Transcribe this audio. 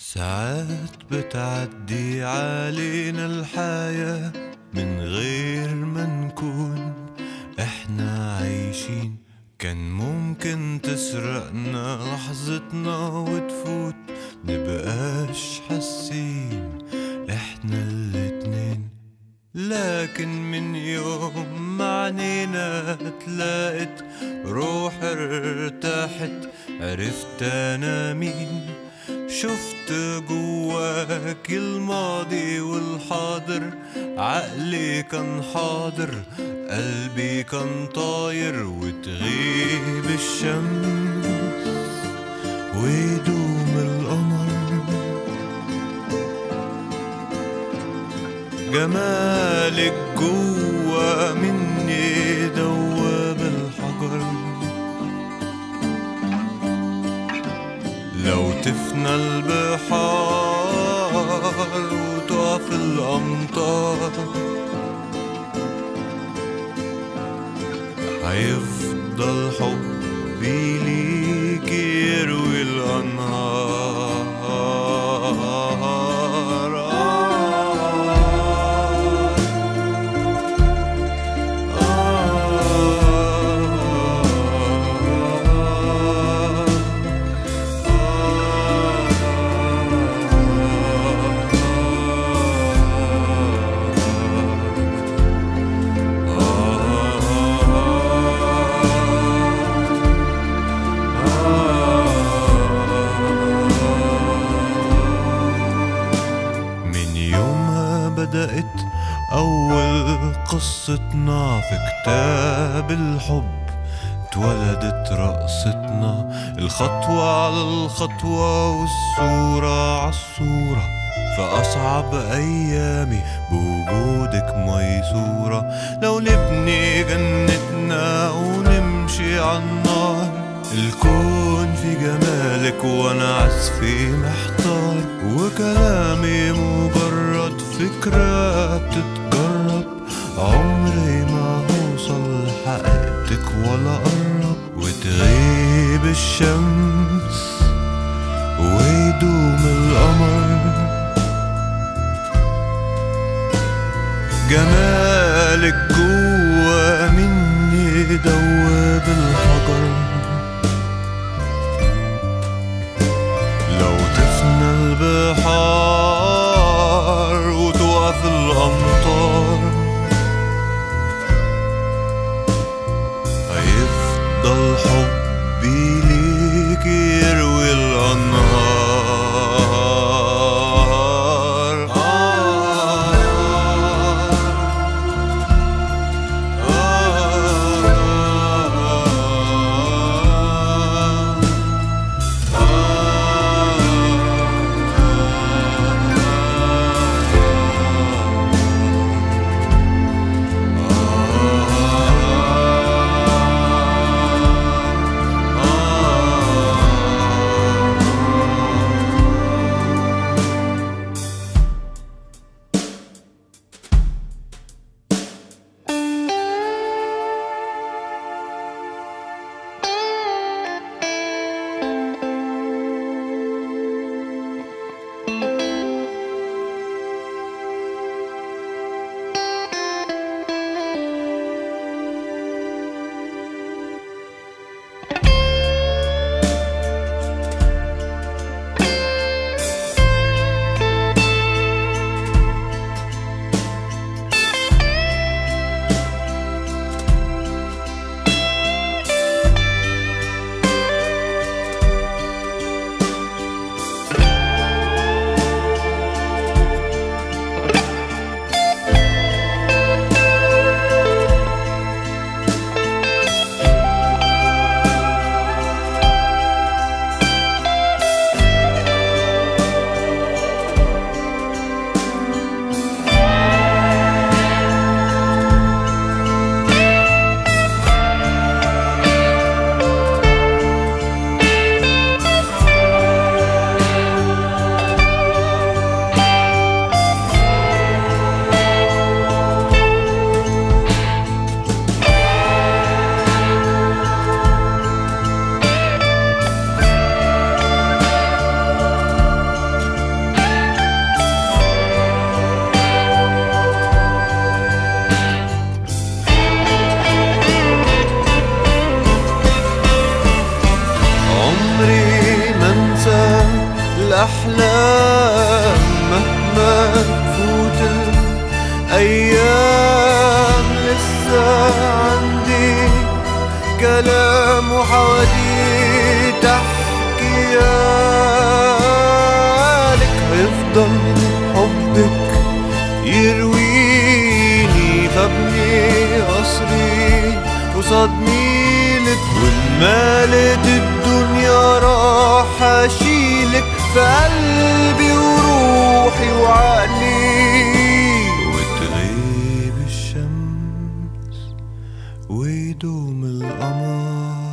ساعات بتعدي علينا الحياة من غير ما نكون احنا عايشين كان ممكن تسرقنا لحظتنا وتفوت نبقاش حاسين احنا الاتنين لكن من يوم ما عنينا تلاقت روح ارتاحت عرفت انا مين شفت جواك الماضي والحاضر عقلي كان حاضر قلبي كان طاير وتغيب الشمس ويدوم القمر جمالك جوا مني دواب الحجر لو تفنى البحار وتقف الأمطار هيفضل حبي ليك يروي الأنهار من يومها بدأت أول قصتنا في كتاب الحب اتولدت رقصتنا الخطوة على الخطوة والصورة على الصورة فأصعب أيامي بوجودك ميسورة لو نبني جنتنا ونمشي عالنار الكون في جمالك وانا عزفي محتار وكلامي مجرد فكرة بتتجرب عمري ما هوصل لحقيقتك ولا قرب وتغيب الشمس ويدوم القمر جمالك جوا مني دواب الحجر لو تفنى البحار وتقف الأمطار هيفضل حبي ليك يروي الأنهار الأحلام مهما تفوت الأيام لسه عندي كلام وحواديت أحكيالك هيفضل حبك يرويني فابني قصري قصاد ميلك والمالت الدنيا راح اشيلك في قلبي وروحي وعقلي وتغيب الشمس ويدوم القمر